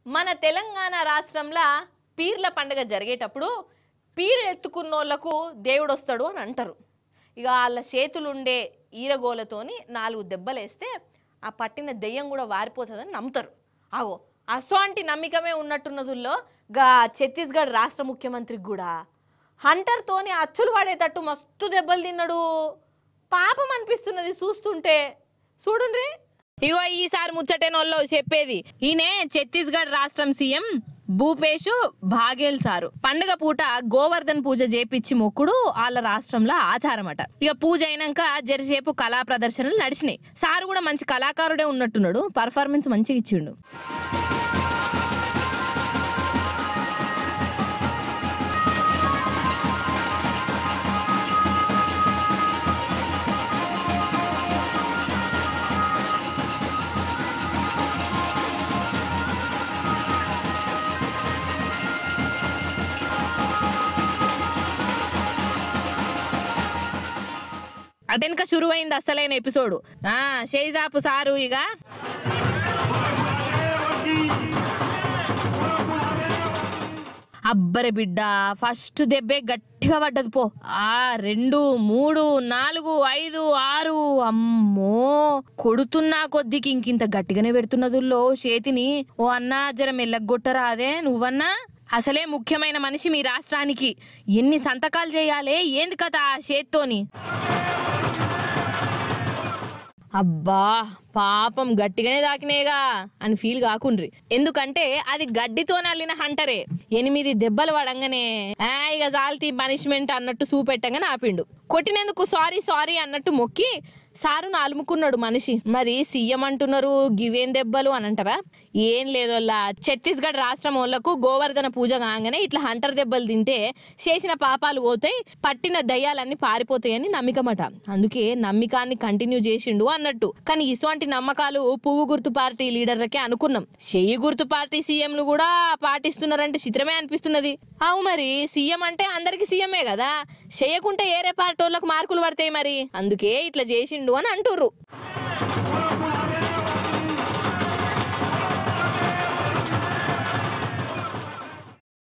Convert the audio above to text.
మన తెలంగాణ రాష్ట్రంలో పీర్ల పండుగ జరిగేటప్పుడు పీరు ఎత్తుకున్నోళ్లకు దేవుడు వస్తాడు అని అంటారు ఇక వాళ్ళ చేతులుండే ఈరగోలతోని నాలుగు దెబ్బలేస్తే ఆ పట్టిన దెయ్యం కూడా వారిపోతుందని నమ్ముతారు ఆగో అసోంటి నమ్మికమే ఉన్నట్టున్నదుల్లో గా ఛత్తీస్గఢ్ రాష్ట్ర ముఖ్యమంత్రికి కూడా హంటర్తోని అచ్చులు పడేటట్టు మస్తు దెబ్బలు తిన్నాడు పాపం అనిపిస్తున్నది చూస్తుంటే చూడుండ్రి ఇగో ఈసారి ముచ్చటేనోళ్ళు చెప్పేది ఈయన ఛత్తీస్గఢ్ రాష్ట్రం సీఎం భూపేష్ బాగేల్ సారు పండుగ పూట గోవర్ధన్ పూజ చేపిచ్చి మొక్కుడు వాళ్ళ రాష్ట్రంలో ఆచారమట ఇక పూజ అయినాక జరసేపు కళా ప్రదర్శనలు నడిచినాయి సారు కూడా మంచి కళాకారుడే ఉన్నట్టున్నాడు పర్ఫార్మెన్స్ మంచిగా ఇచ్చిండు అటెనక షురువైంది అసలైన ఎపిసోడ్ ఆ షేజాపు సారు ఇక అబ్బరే బిడ్డ ఫస్ట్ దెబ్బే గట్టిగా పడ్డది పో ఆ రెండు మూడు నాలుగు ఐదు ఆరు అమ్మో కొడుతున్నా కొద్దికి ఇంకింత గట్టిగానే పెడుతున్నదుల్లో చేతిని ఓ అన్నా జర మెల్లగొట్టరా అదే నువ్వన్నా అసలే ముఖ్యమైన మనిషి మీ రాష్ట్రానికి ఎన్ని సంతకాలు చేయాలి ఏంది కథ ఆ చేత్తోని అబ్బా పాపం గట్టిగానే దాకినేగా అని ఫీల్ కాకుండ్రి ఎందుకంటే అది గడ్డితో నల్లిన హంటరే ఎనిమిది దెబ్బలు పడంగానే "ఆ, ఇక జాల్తీ పనిష్మెంట్ అన్నట్టు చూపెట్టంగానే ఆపిండు కొట్టినందుకు సారీ సారీ అన్నట్టు మొక్కి సారును అలుముకున్నాడు మనిషి మరి సీఎం అంటున్నారు గివేం దెబ్బలు అని అంటారా ఏం లేదోల్లా ఛత్తీస్గఢ్ రాష్ట్రం వాళ్ళకు గోవర్ధన పూజ కాగానే ఇట్లా హంటర్ దెబ్బలు తింటే చేసిన పాపాలు పోతాయి పట్టిన దయ్యాలన్నీ పారిపోతాయని నమ్మికమట అందుకే నమ్మికాన్ని కంటిన్యూ చేసిండు అన్నట్టు కానీ ఇటువంటి నమ్మకాలు పువ్వు గుర్తు పార్టీ లీడర్లకే అనుకున్నాం చెయ్యి గుర్తు పార్టీ సీఎంలు కూడా పాటిస్తున్నారంటే చిత్రమే అనిపిస్తున్నది అవు మరి సీఎం అంటే అందరికి సీఎంఏ కదా చేయకుంటే ఏరే పార్టీ వాళ్ళకు మార్కులు పడతాయి మరి అందుకే ఇట్లా చేసిండు అని అంటుర్రు